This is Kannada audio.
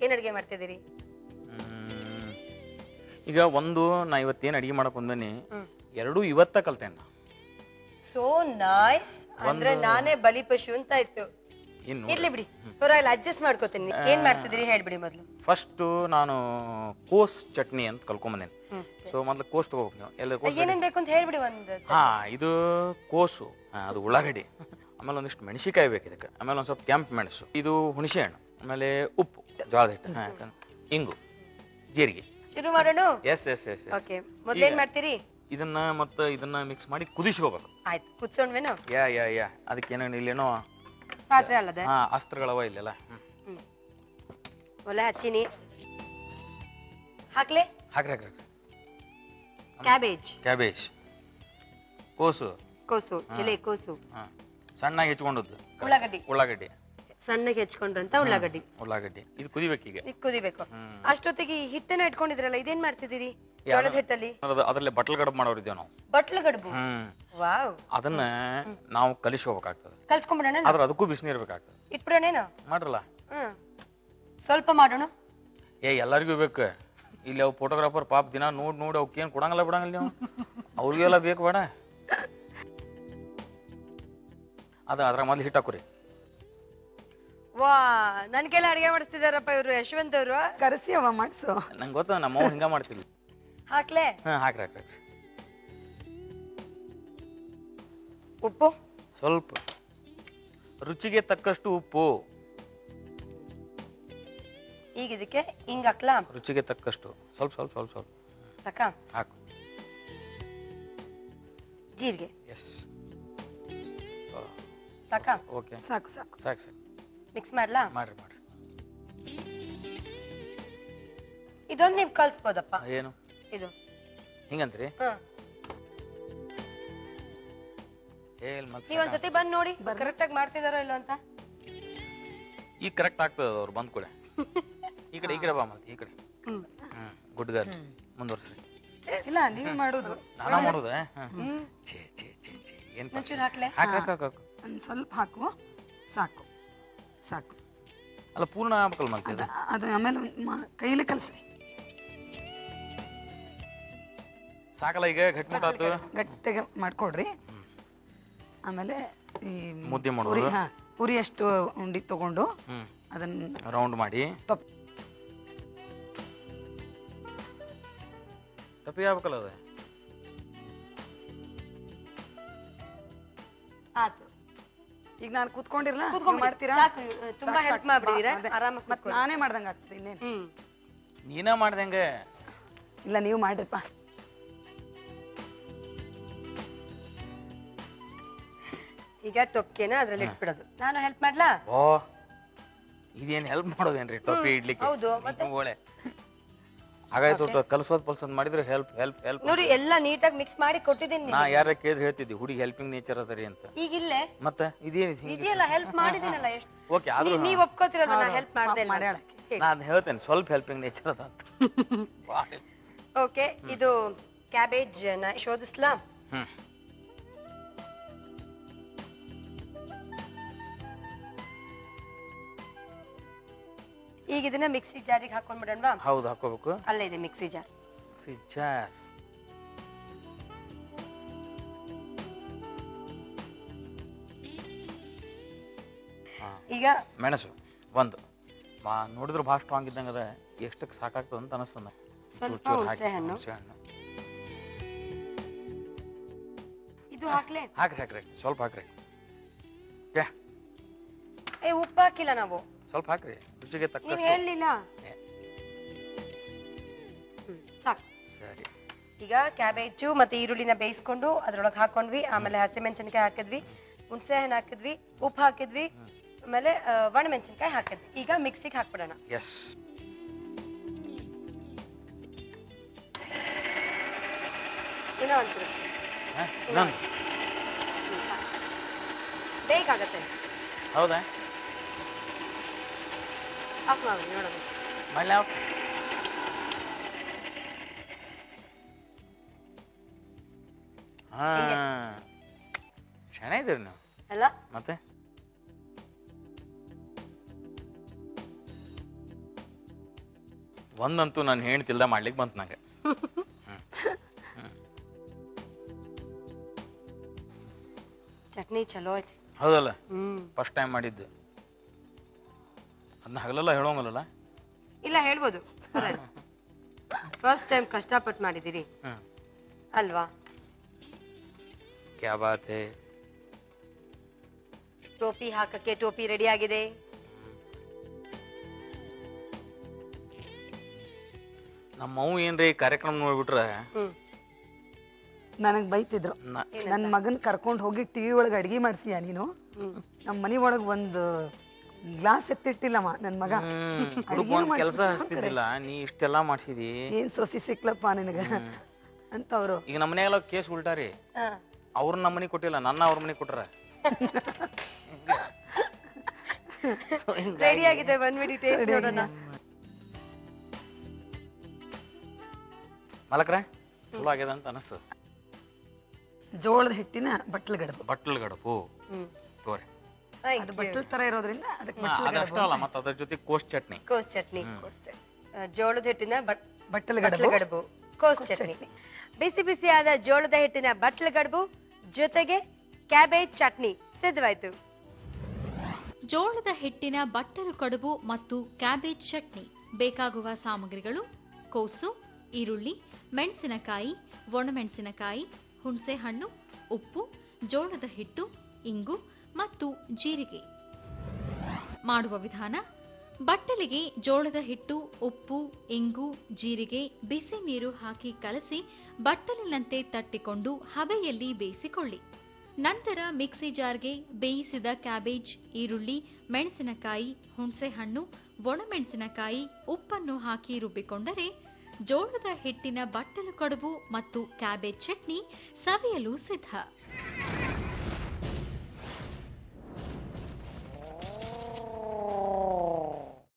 ಏನ್ ಅಡ್ಗೆ ಮಾಡ್ತಿದ್ದೀರಿ ಹ್ಮ್. ಈಗ ಒಂದು ನಾ ಇವತ್ತೇನ್ ಅಡಿಗೆ ಮಾಡಕ್ ಬಂದನಿ ಹ್ಮ್ ಎರಡೂ ಇವತ್ತ ಕಲ್ತೇನ ಸೋ ನೈಸ್ ಅಂದ್ರೆ ಒಂದು- ನಾನೇ ಬಲಿ ಪಶು ಅಂತ ಆಯ್ತು ಇನ್ನು ಇರ್ಲಿ ಬಿಡಿ ಪರವಾಗಿಲ್ಲ ಅಡ್ಜಸ್ಟ್ ಮಾಡ್ಕೋತೀನಿ ಏನ್ ಮಾಡ್ತಿದ್ದೀರಿ ಹೇಳ್ಬಿಡಿ ಮೊದ್ಲು ಫಸ್ಟ್ ನಾನು ಕೋಸ್ ಚಟ್ನಿ ಅಂತ ಕಲ್ಕೊಂಬಂದೇನಿ ಹ್ಮ್ ಸೊ ಮೊದ್ಲು ಕೋಸ್ ತಗೋಬೇಕು ನೀವು ಎಲ್ಲ ಕೋಸ್ ಏನೇನ್ ಬೇಕು ಅಂತ ಹೇಳ್ಬಿಡಿ ಒಂದ್ ಹಾ ಇದು ಕೋಸು ಹಾ, ಅದು ಉಳ್ಳಾಗಡ್ಡಿ ಆಮೇಲೆ ಒಂದಿಷ್ಟು ಮೆಣಸಿಕಾಯಿ ಬೇಕು ಇದಕ್ಕೆ ಆಮೇಲೆ ಒಂದ್ ಸ್ವಲ್ಪ ಕೆಂಪು ಮೆಣಸು ಇದು ಹುಣಸೆ ಹಣ್ಣು ಆಮೇಲೆ ಉಪ್ಪು ಜೋಳದ ಹಿಟ್ಟು ಹಾ, ಯಾಕಂದ್ರೆ ಇಂಗು ಜೀರಿಗೆ ಶುರು ಮಾಡೋಣ yes yes yes yes okay ಮೊದ್ಲೇನ್ ಈಗ- ಮಾಡ್ತೀರಿ ಇದನ್ನ ಮತ್ತೆ ಇದನ್ನ ಮಿಕ್ಸ್ ಮಾಡಿ ಕುದಿಸ್ಕೋಬೇಕು ಆಯ್ತು ಕುತ್ಸೋಣ್ವೇನು ಯಾ ಯಾ ಯಾ ಅದಕ್ಕೆ ಏನೇನು ಇಲ್ಲೇನೋ ಪಾತ್ರೆ ಅಲ್ಲದೆ ಹಾ ಅಸ್ತ್ರಗಳವ ಇಲ್ಲೆಲ್ಲ ಹ್ಮ್ ಹ್ಮ್ ಒಲೆ ಹಚ್ಚಿನಿ ಹಾಕ್ಲೆ ಹಾಕ್ರಿ ಹಾಕ್ರಿ ಕ್ಯಾಬೇಜ್ ಕ್ಯಾಬೇಜ್ ಕೋಸು ಕೋಸು ಎಲೆ ಕೋಸು ಹಾ ಸಣ್ಣಗೆ ಹೆಚ್ಕೊಂಡದ್ದು ಉಳ್ಳಾಗಡ್ಡಿ ಉಳ್ಳಾಗಡ್ಡಿ ಸಣ್ಣಗೆ ಹೆಚ್ಕೊಂಡ್ರಂತ ಉಳ್ಳಾಗಡ್ಡಿ ಉಳ್ಳಾಗಡ್ಡಿ ಇದು ಕುದಿಬೇಕೀಗ ಈಗ ಕುದಿಬೇಕು ಹ್ಮ್ ಅಷ್ಟೊತ್ತಿಗೆ ಈ ಹಿಟ್ಟನ್ನ ಇಟ್ಕೊಂಡಿದ್ರಲ್ಲ ಇದೇನ್ ಮಾಡ್ತಿದ್ದೀರಿ ಜೋಳದ ಹಿಟ್ಟಲ್ಲಿ ಅದು- ಅದ್ರಲ್ಲಿ ಬಟ್ಲ್ ಗಡಬ್ ಮಾಡೋರಿದ್ದೇವೆ ನಾವು ಬಟ್ಲು ಗಡುಬು ಹ್ಮ್ ವಾವ್ ಅದನ್ನ ನಾವು ಕಲಿಸ್ಕೋಬೇಕಾಗ್ತದೆ ಕಲ್ಸ್ಕೊಂಡ್ಬಿಡೋಣ ಆದ್ರೆ ಅದಕ್ಕೂ ಬಿಸಿನೀರ್ ಇರ್ಬೇಕಾಗ್ತದೆ ಇಟ್ಬಿಡೋಣೇನು ಮಾಡ್ರಲ್ಲ ಹ್ಮ್ ಸ್ವಲ್ಪ ಮಾಡೋಣ ಏ ಎಲ್ಲರಿಗೂ ಬೇಕು ಇಲ್ಲಿ ಅವು ಫೋಟೋಗ್ರಾಫರ್ ಪಾಪ ದಿನ ನೋಡ್ ನೋಡಿ ಅವಕ್ಕೇನ್ ಕೊಡಂಗಿಲ್ಲ ಬಿಡಂಗಿಲ್ಲ ನೀವು ಅವ್ರಿಗೆಲ್ಲ ಬೇಕು ಬೇಡ ಅದ ಅದ್ರ ಮೊದ್ಲು ಹಿಟ್ಟು ಹಾಕೋರಿ ವಾ ನನ್ಗೆಲ್ಲ ಅಡಿಗೆ ಮಾಡಿಸ್ತಿದಾರಪ್ಪ ಇವ್ರು ಯಶವಂತ್ ಅವರು ಕರೆಸಿ ಅವ ಮಾಡಿಸು ನಂಗೆ ಗೊತ್ತ ನಮ್ಮ ಅವ್ವ ಹಿಂಗ ಮಾಡ್ತಿದ್ವಿ ಹಾಕ್ಲೆ ಹಾ ಹಾಕ್ರಿ ಹಾಕ್ರಿ ಹಾಕ್ರಿ. ಉಪ್ಪು ಸ್ವಲ್ಪ ರುಚಿಗೆ ತಕ್ಕಷ್ಟು ಉಪ್ಪು ಈಗ ಇದಕ್ಕೆ ಹಿಂಗ್ ಹಾಕ್ಲಾ ರುಚಿಗೆ ತಕ್ಕಷ್ಟು ಸ್ವಲ್ಪ ಸ್ವಲ್ಪ ಸ್ವಲ್ಪ ಸ್ವಲ್ಪ ಸಾಕ ಹಾಕು ಜೀರಿಗೆ ಎಸ್ ಸಾಕ ಓಕೆ ಸಾಕು ಸಾಕು ಸಾಕು ಸಾಕು ಮಿಕ್ಸ್ ಮಾಡ್ಲಾ ಮಾಡ್ರಿ ಮಾಡ್ರಿ ಇದೊಂದ್ ನೀವ್ ಕಲ್ಸ್ಬೋದಪ್ಪ ಏನು ಇದು ಹಿಂಗಂತ್ರಿ ಹ ಏಲ್ ಮತ್ತೆ ನೀವ್ ಒಂದ್ಸತಿ ಬಂದ್ ನೋಡಿ ಕರೆಕ್ಟ್ ಆಗಿ ಮಾಡ್ತಿದಾರೋ ಇಲ್ಲೋ ಅಂತ ಈಗ ಕರೆಕ್ಟ್ ಆಗ್ತದ ಅವ್ರು ಬಂದ್ ಕೂಡ ಈ ಕಡೆ ಈ ಕಡೆ ಬಾ ಮತ್ತೆ ಈ ಕಡೆ ಹ್ಮ್ ಹ್ಮ್ ಗುಡ್ ಗರ್ಲ್ ಮುಂದುವರ್ಸ್ರಿ ಇಲ್ಲ ನೀವೇ ಮಾಡೋದು ನಾನಾ ಮಾಡೋದ ಹ್ಮ್ ಛೇ ಛೇ ಛೇ ಛೇ ಏನ್ ಒಂಚೂರು ಹಾಕ್ಲೆ ಹಾಕ್ ಹಾಕ್ ಹಾಕ್ ಹಾಕು ಒಂದ್ ಸ್ವಲ್ಪ ಹಾಕು ಸಾಕು ಸಾಕು ಅಲ್ಲ ಪೂರ್ಣ ಆಗ್ಬೇಕಲ್ಲ ಮತ್ತೆ ಇದು ಅದ- ಅದು ಆಮೇಲೆ ಒಂದ್ ಮಾ- ಕೈಲಿ ಕಲಸ್ರಿ ಸಾಕಲ್ಲ ಈಗ ಗಟ್ಮುಟ್ಟಾತು ಗಟ್ಟಿಗೆ ಮಾಡ್ಕೊಡ್ರಿ ಆಮೇಲೆ ಈ ಮುದ್ದೆ ಮಾಡೋದು. ಪೂರಿ ಹಾ ಪೂರಿ ಅಷ್ಟು ಉಂಡಿ ತಗೊಂಡು ಹ್ಮ್ ಅದನ್ನ ರೌಂಡ್ ಮಾಡಿ ಟಪ್ ಟಪಿ ಆಗ್ಬೇಕಲ್ಲ ಅದು ಆತು ಈಗ ನಾನು ಕೂತ್ಕೊಂಡಿರಲ್ಲ ಕೂತ್ಕೊಂಡ್ಬಿಡಿ. ಮಾಡ್ತೀರಾ ಸಾಕು, ಇವ್ರು ತುಂಬಾ help ಮಾಡ್ಬಿಟ್ಟಿದ್ದೀರಾ? ಅದೇ. ಆರಾಮಾಗಿ ಮತ್ತ್ ಕೂತ್ಕೊಳ್ಳಿ. ನಾನೇ ಮಾಡ್ದಂಗ ಆಗ್ತದೆ ಇನ್ನೇನು ಹ್ಮ್ ನೀನ ಮಾಡ್ದಂಗೆ ಇಲ್ಲ ನೀವು ಮಾಡ್ರಿಪ್ಪ ಈಗ ಟೊಕ್ಕೆನ ಅದ್ರಲ್ಲಿ ಇಟ್ಬಿಡೋದು ನಾನು ಹೆಲ್ಪ್ ಮಾಡ್ಲಾ ಓ ಇದೇನ್ ಹೆಲ್ಪ್ ಮಾಡೋದೇನ್ರಿ ಟೊಪ್ಪಿ ಇಡ್ಲಿಕ್ಕೆ ಹೌದು, ಮತ್ತೆ? ಒಳ್ಳೆ ಹಾಗಾಯ್ತು ಒಟ್ಟು ಕಲ್ಸೋದ್ ಪಲ್ಸೋದ್ ಮಾಡಿದ್ರೆ ಹೆಲ್ಪ್ ಹೆಲ್ಪ್ ಹೆಲ್ಪ್ ನೋಡಿ ಎಲ್ಲ ನೀಟಾಗಿ ಮಿಕ್ಸ್ ಮಾಡಿ ಕೊಟ್ಟಿದ್ದೀನಿ ನಾ ಯಾರ ಕೇಳಿದ್ರೆ ಹೇಳ್ತಿದ್ದಿ ಹುಡುಗಿ ಹೆಲ್ಪಿಂಗ್ ನೇಚರ್ ಅದರಿ ಅಂತ ಈಗ ಇಲ್ಲೇ ಮತ್ತೆ ಇದೇನು ಇದೆಯಲ್ಲ ಹೆಲ್ಪ್ ಮಾಡಿದ್ದೀನಲ್ಲ ಎಷ್ಟು ಓಕೆ ಆದ್ರೂ ನೀವ್- ನೀವ್ ಒಪ್ಕೋತಿರಲ್ವ ನಾ ಹೆಲ್ಪ್ ಮಾಡ್ದೆ ಮಾಡ್ಯಾಳ. ನಾನು ಹೇಳ್ತೇನೆ ಸ್ವಲ್ಪ ಹೆಲ್ಪಿಂಗ್ ನೇಚರ್ ಅದ ಅಂತ ಓಕೆ ಇದು ಕ್ಯಾಬೇಜ್ ನ ಶೋಧಿಸ್ಲಾ ಹ್ಮ್ ಈಗ ಇದನ್ನ ಮಿಕ್ಸಿ ಜಾರಿಗೆ ಹಾಕೊಂಡ್ಬಿಡೋಣವಾ ಹೌದು ಹಾಕೋಬೇಕು ಅಲ್ಲೇ ಇದೆ ಮಿಕ್ಸಿ ಜಾರ್ ಸಿಜಾರ್ ಹಾ ಈಗ ಮೆಣಸು ಒಂದು ಬಾ ನೋಡಿದ್ರೆ ಭಾಳ ಸ್ಟ್ರಾಂಗ್ ಇದ್ದಂಗೆ ಅದ ಎಷ್ಟಕ್ಕೆ ಸಾಕಾಗ್ತದ ಅಂತ ಅನಿಸ್ತದ ಸ್ವಲ್ಪ ಹುಣಸೆ ಹಣ್ಣು. ಹಣ್ಣು ಇದು ಹಾಕ್ಲೆ ಹಾಕ್ರಿ ಹಾಕ್ರಿ ಸ್ವಲ್ಪ ಹಾಕ್ರಿ ಯಾ ಏ ಉಪ್ಪು ಹಾಕಿಲ್ಲ ನಾವು ಸ್ವಲ್ಪ ಹಾಕ್ರಿ ರುಚಿಗೆ ನೀವ್ ತಕ್ಕ ಹೇಳಲಿಲ್ಲ ಏ. ಸಾಕು ಸರಿ ಈಗ ಕ್ಯಾಬೇಜು ಮತ್ತೆ ಈರುಳ್ಳಿನ ಬೇಯಿಸ್ಕೊಂಡು ಅದ್ರೊಳಗೆ ಹಾಕೊಂಡ್ವಿ ಆಮೇಲೆ ಹಸಿಮೆಣಸಿನಕಾಯಿ ಹಾಕಿದ್ವಿ ಹುಣಸೆ ಹಣ್ಣು ಹಾಕಿದ್ವಿ ಉಪ್ಪು ಹಾಕಿದ್ವಿ ಆಮೇಲೆ ಆ, ಒಣಮೆಣಸಿನಕಾಯಿ ಹಾಕಿದ್ವಿ ಈಗ ಮಿಕ್ಸಿಗೆ ಹಾಕ್ಬಿಡೋಣ ಎಸ್ ಇನ್ನೂ ಒಂಚೂರು ಇನ್ನೊಂದು ಹ್ಮ್, ಸಾಕು. ಬೇಗ ಆಗತ್ತೆ ಹೌದಾ ಆಫ್ ಮಾಡಿ ನೋಡೋಣ ಮళ్ళీ ಹಾ ಹೆಂಗೆ? ಚೆನ್ನಾಗಿದ್ದೀರಿ ನೀವು ಅಲ್ಲ ಮತ್ತೆ ಒಂದಂತೂ ನಾನು ಹೇಳ್ತಿಲ್ದ ಮಾಡ್ಲಿಕ್ಕೆ ಬಂತು ನಂಗೆ ಚಟ್ನಿ ಚಲೋ ಐತಿ ಹೌದಲ್ಲ ಹ್ಮ್ ಫಸ್ಟ್ ಟೈಮ್ ಮಾಡಿದ್ದು ಅದನ್ನ ಹಗಲೆಲ್ಲ ಹೇಳೋಂಗಲ್ಲ ಇಲ್ಲ ಹೇಳ್ಬೋದು ಫಸ್ಟ್ ಟೈಮ್ ಕಷ್ಟಪಟ್ಟು ಮಾಡಿದಿರಿ ಹ್ಮ್ ಅಲ್ವಾ ಕ್ಯಾ ಬಾತ್ ಹೇ ಟೋಪಿ ಹಾಕಕ್ಕೆ ಟೋಪಿ ರೆಡಿ ಆಗಿದೆ ನಮ್ಮ ಅವು ಏನ್ರಿ ಕಾರ್ಯಕ್ರಮ ನೋಡ್ಬಿಟ್ರೆ ಹ್ಮ್ ನನಗ್ ಬೈತಿದ್ರು ನ- ನನ್ ಮಗನ್ ಕರ್ಕೊಂಡ್ ಹೋಗಿ ಟಿವಿ ಒಳಗ್ ಅಡಿಗೆ ಮಾಡ್ತೀಯ ನೀನು ಹ್ಮ್ ನಮ್ ಮನಿ ಒಳಗ್ ಒಂದು ಗ್ಲಾಸ್ ಎತ್ತಿಟ್ಟಿಲ್ಲಮ್ಮ ನನ್ ಮಗ ಹ್ಮ್ ಹುಡುಗ ಅಡ್ಗೆನೂ ಒಂದ್ ಕೆಲಸ ಮಾಡ್ಸಿದ್ನ ಹಚ್ತಿದ್ದಿಲ್ಲ ನೀ ಇಷ್ಟೆಲ್ಲಾ ಮಾಡ್ಸಿದಿ ಏನ್ ಸೊಸಿ ಸಿಕ್ಲಪ್ಪ ನಿನಗ ಅಂತ ಅವ್ರು ಈಗ ನಮ್ಮ ಮನೆಗೆಲ್ಲ ಕೇಸ್ ಉಲ್ಟಾರಿ ಅವ್ರ ನಮ್ಮ ಮನೆಗ್ ಕೊಟ್ಟಿಲ್ಲ ನನ್ನ ಅವ್ರ ಮನೆಗ್ ಕೊಟ್ರ ರೆಡಿ ಆಗಿದೆ ಬಂದ್ಬಿಡಿ ಟೇಸ್ಟ್ ನೋಡೋಣ ಮಲಕ್ರೆ ಚಲೋ ಆಗ್ಯದ ಅಂತ ಅನಸ್ತದ ಜೋಳದ ಹಿಟ್ಟಿನ ಬಟ್ಲು ಗಡಬು ಬಟ್ಲ್ ಗಡಪು ಹ್ಮ್ ತೋರಿ Thank ಅದು you. ಬಟ್ಲು ತರ ಇರೋದ್ರಿಂದ ಅದಕ್ಕೆ ಹಾ, ಅದಷ್ಟ ಅಲ್ಲ ಮತ್ತ ಅದ್ರ ಜೊತೆ ಕೋಸ್ ಚಟ್ನಿ ಕೋಸ್ ಚಟ್ನಿ ಕೋಸ್ ಚಟ್ನಿ ಆ, ಜೋಳದ ಹಿಟ್ಟಿನ ಬಟ್ ಬಟ್ಟಲು ಬಟ್ಲು ಗಡಬು ಗಡುಬು ಕೋಸ್ ಚಟ್ನಿ ಬಿಸಿ ಬಿಸಿಯಾದ ಜೋಳದ ಹಿಟ್ಟಿನ ಬಟ್ಲು ಗಡುಬು ಜೊತೆಗೆ ಕ್ಯಾಬೇಜ್ ಚಟ್ನಿ ಸಿದ್ಧವಾಯ್ತು ಜೋಳದ ಹಿಟ್ಟಿನ ಬಟ್ಟಲು ಕಡುಬು ಮತ್ತು ಕ್ಯಾಬೇಜ್ ಚಟ್ನಿ ಬೇಕಾಗುವ ಸಾಮಗ್ರಿಗಳು ಕೋಸು ಈರುಳ್ಳಿ ಮೆಣಸಿನಕಾಯಿ ಒಣಮೆಣಸಿನಕಾಯಿ ಹುಣಸೆಹಣ್ಣು ಉಪ್ಪು ಜೋಳದ ಹಿಟ್ಟು ಇಂಗು ಮತ್ತು ಜೀರಿಗೆ ಮಾಡುವ ವಿಧಾನ ಬಟ್ಟಲಿಗೆ ಜೋಳದ ಹಿಟ್ಟು ಉಪ್ಪು ಇಂಗು ಜೀರಿಗೆ ಬಿಸಿ ನೀರು ಹಾಕಿ ಕಲಸಿ ಬಟ್ಟಲಿನಂತೆ ತಟ್ಟಿಕೊಂಡು ಹಬೆಯಲ್ಲಿ ಬೇಯಿಸಿಕೊಳ್ಳಿ ನಂತರ ಮಿಕ್ಸಿ ಜಾರ್ಗೆ ಬೇಯಿಸಿದ ಕ್ಯಾಬೇಜ್ ಈರುಳ್ಳಿ ಮೆಣಸಿನಕಾಯಿ ಹುಣಸೆಹಣ್ಣು ಒಣಮೆಣಸಿನಕಾಯಿ ಉಪ್ಪನ್ನು ಹಾಕಿ ರುಬ್ಬಿಕೊಂಡರೆ ಜೋಳದ ಹಿಟ್ಟಿನ ಬಟ್ಟಲು ಕಡುಬು ಮತ್ತು ಕ್ಯಾಬೇಜ್ ಚಟ್ನಿ ಸವಿಯಲು ಸಿದ್ಧ